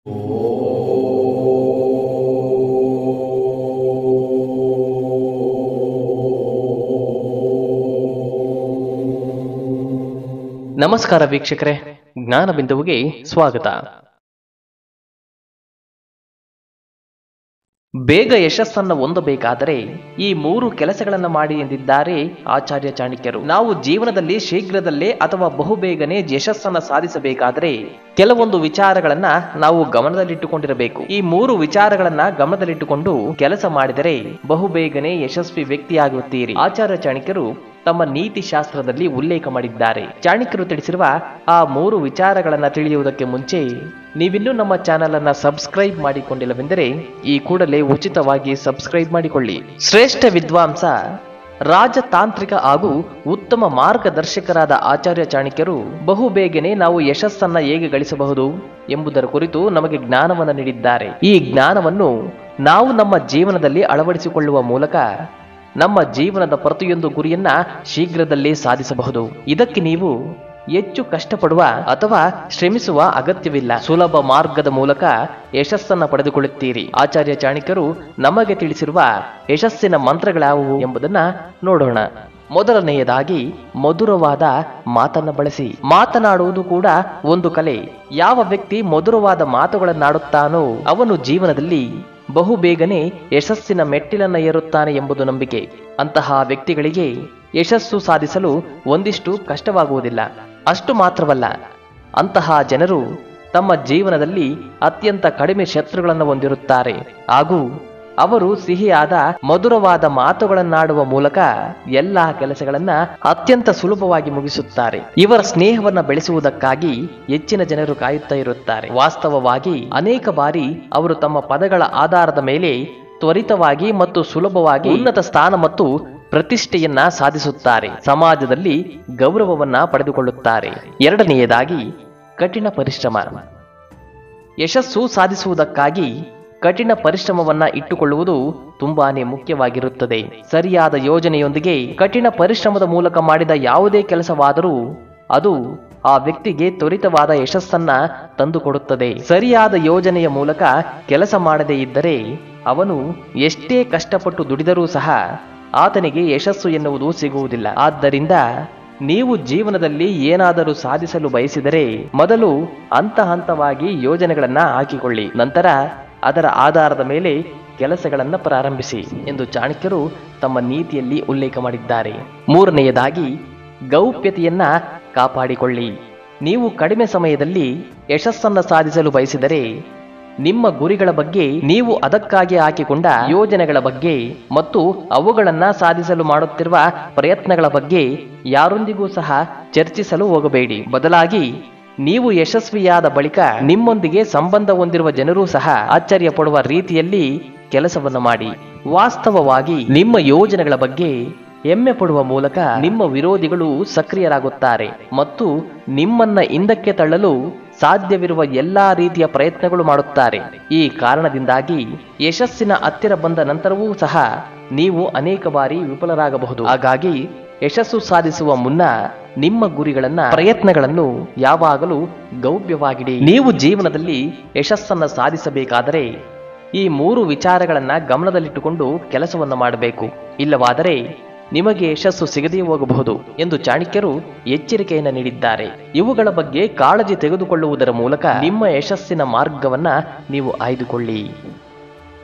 ನಮಸ್ಕಾರ ವೀಕ್ಷಕರೇ ಜ್ಞಾನ ಬಿಂದುವಿಗೆ ಸ್ವಾಗತ ಬೇಗ ಯಶಸ್ಸನ್ನು ಹೊಂದಬೇಕಾದರೆ ಈ ಮೂರು ಕೆಲಸಗಳನ್ನು ಮಾಡಿ ಎಂದಿದ್ದಾರೆ ಆಚಾರ್ಯ ಚಾಣಕ್ಯರು ನಾವು ಜೀವನದಲ್ಲಿ ಶೀಘ್ರದಲ್ಲೇ ಅಥವಾ ಬಹುಬೇಗನೆ ಯಶಸ್ಸನ್ನು ಸಾಧಿಸಬೇಕಾದರೆ ಕೆಲವೊಂದು ವಿಚಾರಗಳನ್ನ ನಾವು ಗಮನದಲ್ಲಿಟ್ಟುಕೊಂಡಿರಬೇಕು ಈ ಮೂರು ವಿಚಾರಗಳನ್ನ ಗಮನದಲ್ಲಿಟ್ಟುಕೊಂಡು ಕೆಲಸ ಮಾಡಿದರೆ ಬಹುಬೇಗನೆ ಯಶಸ್ವಿ ವ್ಯಕ್ತಿಯಾಗುತ್ತೀರಿ ಆಚಾರ್ಯ ಚಾಣಕ್ಯರು ತಮ್ಮ ನೀತಿ ಶಾಸ್ತ್ರದಲ್ಲಿ ಉಲ್ಲೇಖ ಮಾಡಿದ್ದಾರೆ ಚಾಣಕ್ಯರು ತಿಳಿಸಿರುವ ಆ ಮೂರು ವಿಚಾರಗಳನ್ನ ತಿಳಿಯುವುದಕ್ಕೆ ಮುಂಚೆ ನೀವಿನ್ನೂ ನಮ್ಮ ಚಾನೆಲ್ ಅನ್ನ ಸಬ್ಸ್ಕ್ರೈಬ್ ಮಾಡಿಕೊಂಡಿಲ್ಲವೆಂದರೆ ಈ ಕೂಡಲೇ ಉಚಿತವಾಗಿ ಸಬ್ಸ್ಕ್ರೈಬ್ ಮಾಡಿಕೊಳ್ಳಿ ಶ್ರೇಷ್ಠ ವಿದ್ವಾಂಸ ರಾಜತಾಂತ್ರಿಕ ಹಾಗೂ ಉತ್ತಮ ಮಾರ್ಗದರ್ಶಕರಾದ ಆಚಾರ್ಯ ಚಾಣಕ್ಯರು ಬಹುಬೇಗನೆ ನಾವು ಯಶಸ್ಸನ್ನ ಹೇಗೆ ಗಳಿಸಬಹುದು ಎಂಬುದರ ಕುರಿತು ನಮಗೆ ಜ್ಞಾನವನ್ನು ನೀಡಿದ್ದಾರೆ ಈ ಜ್ಞಾನವನ್ನು ನಾವು ನಮ್ಮ ಜೀವನದಲ್ಲಿ ಅಳವಡಿಸಿಕೊಳ್ಳುವ ಮೂಲಕ ನಮ್ಮ ಜೀವನದ ಪ್ರತಿಯೊಂದು ಗುರಿಯನ್ನ ಶೀಘ್ರದಲ್ಲೇ ಸಾಧಿಸಬಹುದು ಇದಕ್ಕೆ ನೀವು ಹೆಚ್ಚು ಕಷ್ಟಪಡುವ ಅಥವಾ ಶ್ರಮಿಸುವ ಅಗತ್ಯವಿಲ್ಲ ಸುಲಭ ಮಾರ್ಗದ ಮೂಲಕ ಯಶಸ್ಸನ್ನ ಪಡೆದುಕೊಳ್ಳುತ್ತೀರಿ ಆಚಾರ್ಯ ಚಾಣಕ್ಯರು ನಮಗೆ ತಿಳಿಸಿರುವ ಯಶಸ್ಸಿನ ಮಂತ್ರಗಳ್ಯಾವುವು ಎಂಬುದನ್ನ ನೋಡೋಣ ಮೊದಲನೆಯದಾಗಿ ಮಧುರವಾದ ಮಾತನ್ನ ಬಳಸಿ ಮಾತನಾಡುವುದು ಕೂಡ ಒಂದು ಕಲೆ ಯಾವ ವ್ಯಕ್ತಿ ಮಧುರವಾದ ಮಾತುಗಳನ್ನಾಡುತ್ತಾನೋ ಅವನು ಜೀವನದಲ್ಲಿ ಬಹುಬೇಗನೆ ಯಶಸ್ಸಿನ ಮೆಟ್ಟಿಲನ್ನ ಏರುತ್ತಾನೆ ಎಂಬುದು ನಂಬಿಕೆ ಅಂತಹ ವ್ಯಕ್ತಿಗಳಿಗೆ ಯಶಸ್ಸು ಸಾಧಿಸಲು ಒಂದಿಷ್ಟು ಕಷ್ಟವಾಗುವುದಿಲ್ಲ ಅಷ್ಟು ಮಾತ್ರವಲ್ಲ ಅಂತಹ ಜನರು ತಮ್ಮ ಜೀವನದಲ್ಲಿ ಅತ್ಯಂತ ಕಡಿಮೆ ಶತ್ರುಗಳನ್ನು ಹೊಂದಿರುತ್ತಾರೆ ಹಾಗೂ ಅವರು ಸಿಹಿಯಾದ ಮಧುರವಾದ ಮಾತುಗಳನ್ನಾಡುವ ಮೂಲಕ ಎಲ್ಲಾ ಕೆಲಸಗಳನ್ನ ಅತ್ಯಂತ ಸುಲಭವಾಗಿ ಮುಗಿಸುತ್ತಾರೆ ಇವರ ಸ್ನೇಹವನ್ನ ಬೆಳೆಸುವುದಕ್ಕಾಗಿ ಹೆಚ್ಚಿನ ಜನರು ಕಾಯುತ್ತಾ ಇರುತ್ತಾರೆ ವಾಸ್ತವವಾಗಿ ಅನೇಕ ಬಾರಿ ಅವರು ತಮ್ಮ ಪದಗಳ ಆಧಾರದ ಮೇಲೆ ತ್ವರಿತವಾಗಿ ಮತ್ತು ಸುಲಭವಾಗಿ ಉನ್ನತ ಸ್ಥಾನ ಮತ್ತು ಪ್ರತಿಷ್ಠೆಯನ್ನ ಸಾಧಿಸುತ್ತಾರೆ ಸಮಾಜದಲ್ಲಿ ಗೌರವವನ್ನ ಪಡೆದುಕೊಳ್ಳುತ್ತಾರೆ ಎರಡನೆಯದಾಗಿ ಕಠಿಣ ಪರಿಶ್ರಮ ಯಶಸ್ಸು ಸಾಧಿಸುವುದಕ್ಕಾಗಿ ಕಠಿಣ ಪರಿಶ್ರಮವನ್ನ ಇಟ್ಟುಕೊಳ್ಳುವುದು ತುಂಬಾನೇ ಮುಖ್ಯವಾಗಿರುತ್ತದೆ ಸರಿಯಾದ ಯೋಜನೆಯೊಂದಿಗೆ ಕಠಿಣ ಪರಿಶ್ರಮದ ಮೂಲಕ ಮಾಡಿದ ಯಾವುದೇ ಕೆಲಸವಾದರೂ ಅದು ಆ ವ್ಯಕ್ತಿಗೆ ತ್ವರಿತವಾದ ಯಶಸ್ಸನ್ನ ತಂದುಕೊಡುತ್ತದೆ ಸರಿಯಾದ ಯೋಜನೆಯ ಮೂಲಕ ಕೆಲಸ ಮಾಡದೇ ಇದ್ದರೆ ಅವನು ಎಷ್ಟೇ ಕಷ್ಟಪಟ್ಟು ದುಡಿದರೂ ಸಹ ಆತನಿಗೆ ಯಶಸ್ಸು ಎನ್ನುವುದು ಸಿಗುವುದಿಲ್ಲ ಆದ್ದರಿಂದ ನೀವು ಜೀವನದಲ್ಲಿ ಏನಾದರೂ ಸಾಧಿಸಲು ಬಯಸಿದರೆ ಮೊದಲು ಹಂತ ಹಂತವಾಗಿ ಯೋಜನೆಗಳನ್ನ ಹಾಕಿಕೊಳ್ಳಿ ನಂತರ ಅದರ ಆಧಾರದ ಮೇಲೆ ಕೆಲಸಗಳನ್ನ ಪ್ರಾರಂಭಿಸಿ ಎಂದು ಚಾಣಕ್ಯರು ತಮ್ಮ ನೀತಿಯಲ್ಲಿ ಉಲ್ಲೇಖ ಮಾಡಿದ್ದಾರೆ ಮೂರನೆಯದಾಗಿ ಗೌಪ್ಯತೆಯನ್ನ ಕಾಪಾಡಿಕೊಳ್ಳಿ ನೀವು ಕಡಿಮೆ ಸಮಯದಲ್ಲಿ ಯಶಸ್ಸನ್ನ ಸಾಧಿಸಲು ಬಯಸಿದರೆ ನಿಮ್ಮ ಗುರಿಗಳ ಬಗ್ಗೆ ನೀವು ಅದಕ್ಕಾಗಿ ಹಾಕಿಕೊಂಡ ಯೋಜನೆಗಳ ಬಗ್ಗೆ ಮತ್ತು ಅವುಗಳನ್ನ ಸಾಧಿಸಲು ಮಾಡುತ್ತಿರುವ ಪ್ರಯತ್ನಗಳ ಬಗ್ಗೆ ಯಾರೊಂದಿಗೂ ಸಹ ಚರ್ಚಿಸಲು ಹೋಗಬೇಡಿ ಬದಲಾಗಿ ನೀವು ಯಶಸ್ವಿಯಾದ ಬಳಿಕ ನಿಮ್ಮೊಂದಿಗೆ ಸಂಬಂಧ ಹೊಂದಿರುವ ಜನರೂ ಸಹ ಆಶ್ಚರ್ಯ ಪಡುವ ರೀತಿಯಲ್ಲಿ ಕೆಲಸವನ್ನು ಮಾಡಿ ವಾಸ್ತವವಾಗಿ ನಿಮ್ಮ ಯೋಜನೆಗಳ ಬಗ್ಗೆ ಹೆಮ್ಮೆ ಪಡುವ ಮೂಲಕ ನಿಮ್ಮ ವಿರೋಧಿಗಳು ಸಕ್ರಿಯರಾಗುತ್ತಾರೆ ಮತ್ತು ನಿಮ್ಮನ್ನ ಹಿಂದಕ್ಕೆ ತಳ್ಳಲು ಸಾಧ್ಯವಿರುವ ಎಲ್ಲಾ ರೀತಿಯ ಪ್ರಯತ್ನಗಳು ಮಾಡುತ್ತಾರೆ ಈ ಕಾರಣದಿಂದಾಗಿ ಯಶಸ್ಸಿನ ಹತ್ತಿರ ಬಂದ ನಂತರವೂ ಸಹ ನೀವು ಅನೇಕ ಬಾರಿ ವಿಫಲರಾಗಬಹುದು ಹಾಗಾಗಿ ಯಶಸ್ಸು ಸಾಧಿಸುವ ಮುನ್ನ ನಿಮ್ಮ ಗುರಿಗಳನ್ನ ಪ್ರಯತ್ನಗಳನ್ನು ಯಾವಾಗಲೂ ಗೌಪ್ಯವಾಗಿಡಿ ನೀವು ಜೀವನದಲ್ಲಿ ಯಶಸ್ಸನ್ನ ಸಾಧಿಸಬೇಕಾದರೆ ಈ ಮೂರು ವಿಚಾರಗಳನ್ನ ಗಮನದಲ್ಲಿಟ್ಟುಕೊಂಡು ಕೆಲಸವನ್ನು ಮಾಡಬೇಕು ಇಲ್ಲವಾದರೆ ನಿಮಗೆ ಯಶಸ್ಸು ಸಿಗದೇ ಹೋಗಬಹುದು ಎಂದು ಚಾಣಕ್ಯರು ಎಚ್ಚರಿಕೆಯನ್ನು ನೀಡಿದ್ದಾರೆ ಇವುಗಳ ಬಗ್ಗೆ ಕಾಳಜಿ ತೆಗೆದುಕೊಳ್ಳುವುದರ ಮೂಲಕ ನಿಮ್ಮ ಯಶಸ್ಸಿನ ಮಾರ್ಗವನ್ನ ನೀವು ಆಯ್ದುಕೊಳ್ಳಿ